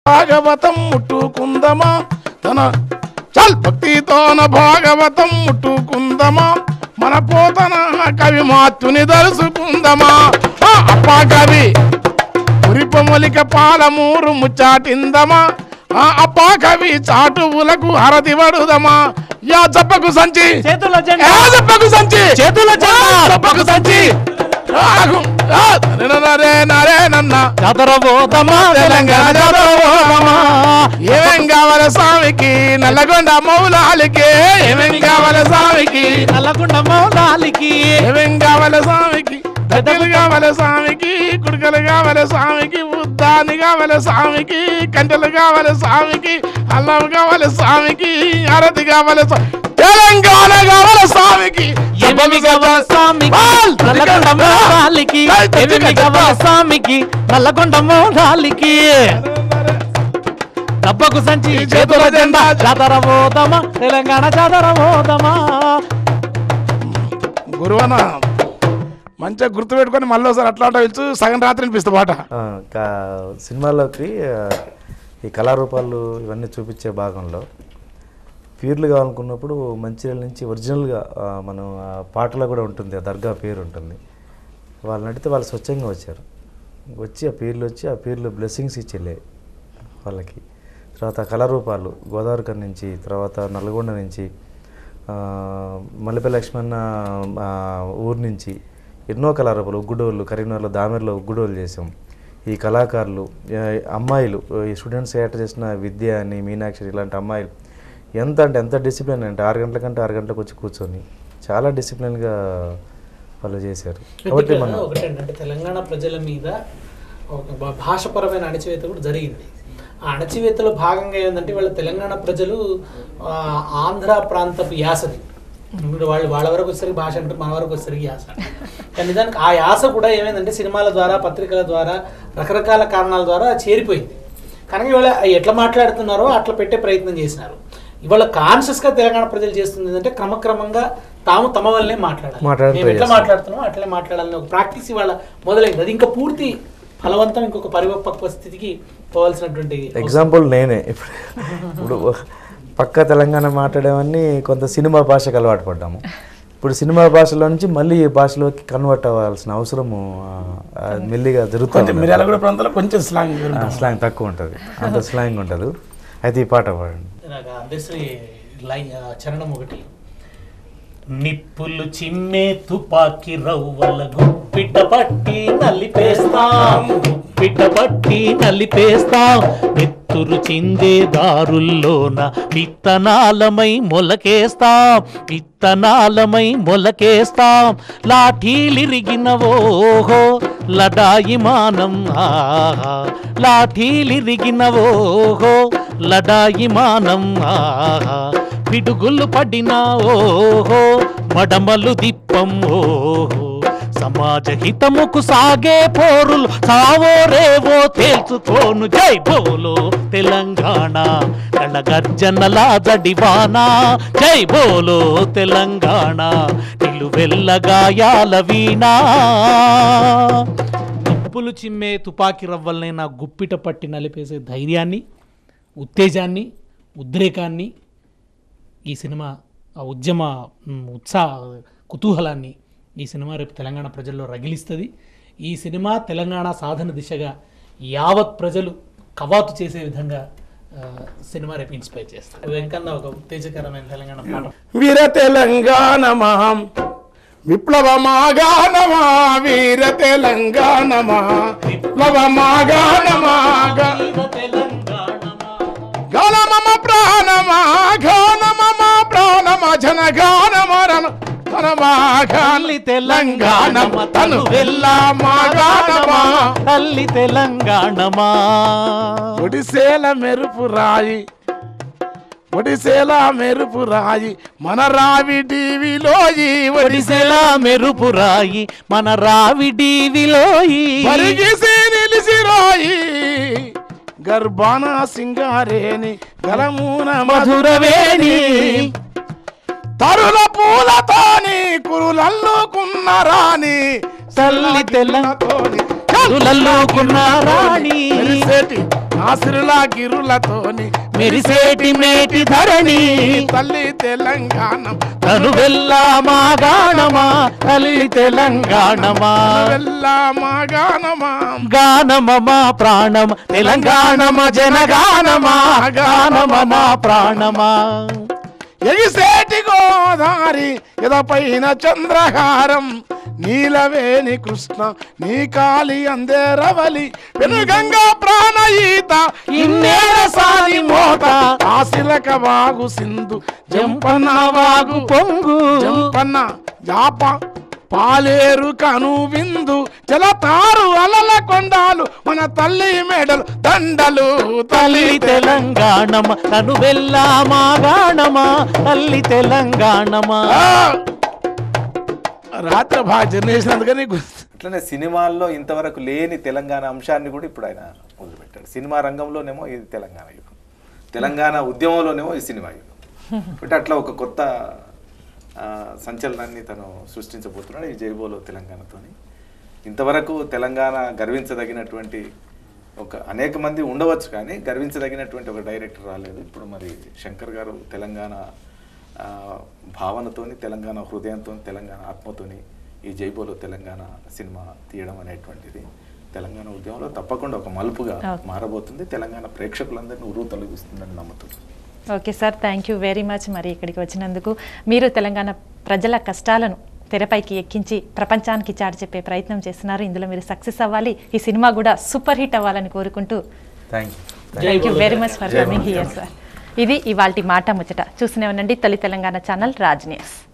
భాగవతం ముట్టుకుందమా తన చల్ భక్తితోన భాగవతం ముట్టుకుందమా మన పోతన కవి మాతుని దలుసుకుందమా ఆ అప్పా కవి పురిపొమలిక పాలమూరు ముచ్చాటిందమా ఆ అప్పా కవి చాటువులకు హరతి వడుదమా యా చెప్పకు సంచి చేతుల ఏ జెండా చెప్పకు సంచి చేతుల జెండా చెప్పకు సంచి రాగు. ఆ, నరే నరే నన్న జాతర పోతమా తెలంగాణ జాతర పోతమా ఏమేం కావాలి స్వామికి నల్లగొండ మౌలాలికి ఏమేం కావాలి స్వామికి నల్లగుండ మౌలాలికి ఏమేం కావాలి స్వామికి గడ్డలు కావాలి స్వామికి కుడుకలు కావాలి స్వామికి ఉద్దాని కావాలి స్వామికి కంటలు కావాలి స్వామికి అల్లం కావాలి స్వామికి అరతి కావాలి స్వా- తెలంగాణ కావాలి స్వామికి ఏమేమి కావాలి స్వామికి వాల్! నల్లగొండ మౌలాలికి ఏయ్, తెచ్చి ఏమేమి కట్టు. కావాలి స్వామికి నల్లగొండ మౌలాలికి డబ్బకు సంచి చేతుల జెండా జాతర పోతమా తెలంగాణ జాతర పోతమా గురువన మంచిగా గుర్తు పెట్టుకొని మళ్ళీ ఒకసారి అట్లా అట్లా ఇచ్చు సగం రాత్రి అనిపిస్తుంది పాట ఆ, కా- సినిమాలోకి ఆ, ఈ కళారూపాలు ఇవన్నీ చూపించే భాగంలో పీర్లు కావాలనుకున్నప్పుడు మంచిర్యాల నుంచి ఒరిజినల్గా ఆ, మనం ఆ పాటలో కూడా ఉంటుంది ఆ దర్గా పేరు ఉంటుంది వాళ్ళని అడిగితే వాళ్ళు స్వచ్ఛంగా వచ్చారు వచ్చి ఆ పీర్లు వచ్చి ఆ పీర్లు బ్లెస్సింగ్స్ ఇచ్చేలే వాళ్ళకి తర్వాత ఆ కళారూపాలు గోదావరి కన్ నుంచి తర్వాత నల్గొండ నుంచి ఆ, మల్లెపల్లి లక్ష్మణ ఆ, ఊరు నుంచి ఎన్నో కళారూపాలు ఉగ్గుడోళ్ళు కరీంనగర్లో దామెర్లో ఉగ్గుడోళ్ళు చేసాం ఈ కళాకారులు ఆ, అమ్మాయిలు ఈ స్టూడెంట్స్ ఏట చేసిన విద్య అని మీనాక్షరి ఇలాంటి అమ్మాయిలు ఎంత అంటే ఎంత డిసిప్లిన్ అంటే ఆరు గంటల కంటే ఆరు గంటలకు వచ్చి కూర్చొని చాలా డిసిప్లిన్గా వాళ్ళు చేశారు కాబట్టి ఇక్కడ మనం ఒకటి ఏంటంటే తెలంగాణ ప్రజల మీద ఒక భా- భాషపరమైన అణచివేత కూడా జరిగింది ఆ అణచివేతలో భాగంగా ఏంటంటే వాళ్ళ తెలంగాణ ప్రజలు ఆ, ఆంధ్ర ప్రాంతపు యాసని ఇప్పుడు వాళ్ళు వాళ్ళ వరకు వచ్చేసరికి భాష అంటే మన వరకు వచ్చేసరికి యాస కానీ నిజానికి ఆ యాస కూడా ఏమైందంటే సినిమాల ద్వారా పత్రికల ద్వారా రకరకాల కారణాల ద్వారా చేరిపోయింది కనుక ఇవాళ ఎట్లా మాట్లాడుతున్నారో అట్లా పెట్టే ప్రయత్నం చేసినారు ఇవాళ కాన్షియస్గా తెలంగాణ ప్రజలు చేస్తుంది ఏంటంటే క్రమక్రమంగా తాము తమ వల్లనే మాట్లాడాలి మాట్లాడడం మేము ఎట్లా చేస్తున్నారు. మాట్లాడుతున్నాం అట్లే మాట్లాడాలని ఒక ప్రాక్టీస్ ఇవాళ మొదలైంది అది ఇంకా పూర్తి ఫలవంతం ఇంకొక పరిపక్వ స్థితికి పోవాల్సినటువంటి ఎగ్జాంపుల్ నేనే ఇప్పుడు ఇప్పుడు పక్క తెలంగాణ మాట్లాడేవన్నీ కొంత సినిమా భాషకు అలవాటు పడ్డాము ఇప్పుడు సినిమా భాషలో నుంచి మళ్ళీ ఈ భాషలోకి కన్వర్ట్ అవ్వాల్సిన అవసరము ఆ, ఆ, మెల్లిగా కొంచెం జరుగుతుంది మిర్యాల కూడా ప్రాంతంలో కొంచెం స్లాంగ్ స్లాంగ్ తక్కువ ఉంటుంది అంత స్లాంగ్ ఉంటుంది అయితే ఈ పాట పాడండి ఇలాగ అందశ్రీ లై ఆ, చరణం ఒకటి నిప్పులు చిమ్మే తుపాకి రవ్వల గుప్పిట పట్టి నలిపేస్తాం గుప్పిట పట్టి నలిపేస్తాం నెత్తురు చిందే దారుల్లోన విత్తనాలమై మొలకేస్తాం విత్తనాలమై మొలకేస్తాం లాఠీలిరిగినవోహో లడాయి మానం ఆహా లాఠీలిరిగినవోహో లడాయి మానం ఆహా పిడుగులు పడినా ఓహో మడమలు దిప్పం ఓహో సమాజ హితముకు సాగే పోరులు సావో రేవో తేల్చుకోను జై బోలో తెలంగాణ గర్జనలా జడివానా జై బోలో తెలంగాణ నిలువెల్ల గాయాల వీణా తుప్పులు చిమ్మే తుపాకీ రవ్వల్నే నా గుప్పిట పట్టి నలిపేసే ధైర్యాన్ని ఉత్తేజాన్ని ఉద్రేకాన్ని ఈ సినిమా ఆ ఉద్యమ మ్, ఉత్సాహ కుతూహలాన్ని ఈ సినిమా రేపు తెలంగాణ ప్రజల్లో రగిలిస్తుంది ఈ సినిమా తెలంగాణ సాధన దిశగా యావత్ ప్రజలు కవాతు చేసే విధంగా ఆ, సినిమా రేపు ఇన్స్పైర్ చేస్తారు వెంకన్న ఒక ఉత్తేజకరమైన తెలంగాణ పాట వీర తెలంగాణమా విప్లవమాగానమా వీర తెలంగాణమా విప్లవమాగానమా గానమమ ప్రాణమా గానమమ ప్రాణమ జనగానమరణ ధనమా తల్లి తెలంగాణమ తను వెళ్ళా మాగానమా తల్లి తెలంగాణమా ఒడిసేల మెరుపు రాయి ఒడిసేల మెరుపు రాయి మన రావి డీవిలోయి ఒడిసే ఒడిసెలా మెరుపు రాయి మన రావిడీవిలోయి పరిగిసి నిలిసి రాయి గర్భాన సింగారేని గలమూన మధురవేణి తరుల పూలతోని కురులల్లుకున్న రాణి తల్లి తెల్ల- తోని కురులల్లుకున్న రాణి. మెరిసేటి ఆసిరుల గిరులతోని మెరిసేటి మేటి ధరణి తల్లి తెలంగాణ తను వెళ్ళా మా గానమా తల్లి తెలంగాణమా వెళ్ళా మా గానమా గానమమా ప్రాణమ తెలంగాణమ జనగానమా గానమమా ప్రాణమా ఎగిసేటి గోదారి ఎదపైన చంద్రహారం నీలవేణి కృష్ణ నీ కాలి అందే రవలి వెనుగంగా ప్రాణయీత ఇన్నేల సాది మోత ఆశిలక వాగు సింధు జంపన్న వాగు పొంగు జంపన్న జాప పాలేరు కను విందు జలతారు అలల కొండాలు మన తల్లి మెడలు దండలు తల్లి తెలంగాణమ తను వెళ్ళా మా గానమా తల్లి తెలంగాణమా ఆ! రాత్రి బాగా జర్నీ చేసినందుకు నీకు అట్లనే సినిమాల్లో ఇంతవరకు లేని తెలంగాణ అంశాన్ని కూడా ఇప్పుడు ఆయన మొదలుపెట్టాడు సినిమా రంగంలోనేమో ఇది తెలంగాణ యుగం తెలంగాణ ఉద్యమంలోనేమో ఈ సినిమా యుగం అంటే అట్లా ఒక కొత్త ఆ, సంచలనాన్ని తను సృష్టించబోతున్నాడు ఈ జైబోలో తెలంగాణతోని ఇంతవరకు తెలంగాణ గర్వించదగినటువంటి ఒక అనేక మంది ఉండవచ్చు కానీ గర్వించదగినటువంటి ఒక డైరెక్టర్ రాలేదు ఇప్పుడు మరి శంకర్ గారు తెలంగాణ ఆ, భావనతోని తెలంగాణ హృదయంతో తెలంగాణ ఆత్మతోని ఈ జైబోలో తెలంగాణ సినిమా తీయడం అనేటువంటిది తెలంగాణ ఉద్యమంలో తప్పకుండా ఒక మలుపుగా Okay. మారబోతుంది తెలంగాణ ప్రేక్షకులందరినీ ఉరువు తొలగిస్తుందని నమ్ముతుంది okay sir thank you very much మరి ఇక్కడికి వచ్చినందుకు మీరు తెలంగాణ ప్రజల కష్టాలను తెరపైకి ఎక్కించి ప్రపంచానికి చాటి చెప్పే ప్రయత్నం చేస్తున్నారు ఇందులో మీరు సక్సెస్ అవ్వాలి ఈ సినిమా కూడా సూపర్ హిట్ అవ్వాలని కోరుకుంటూ thank you thank you very much for coming here sir ఇది ఇవాల్టి మాట ముచ్చట చూస్తూనే ఉండండి తొలి తెలంగాణ ఛానల్ రాజ్ న్యూస్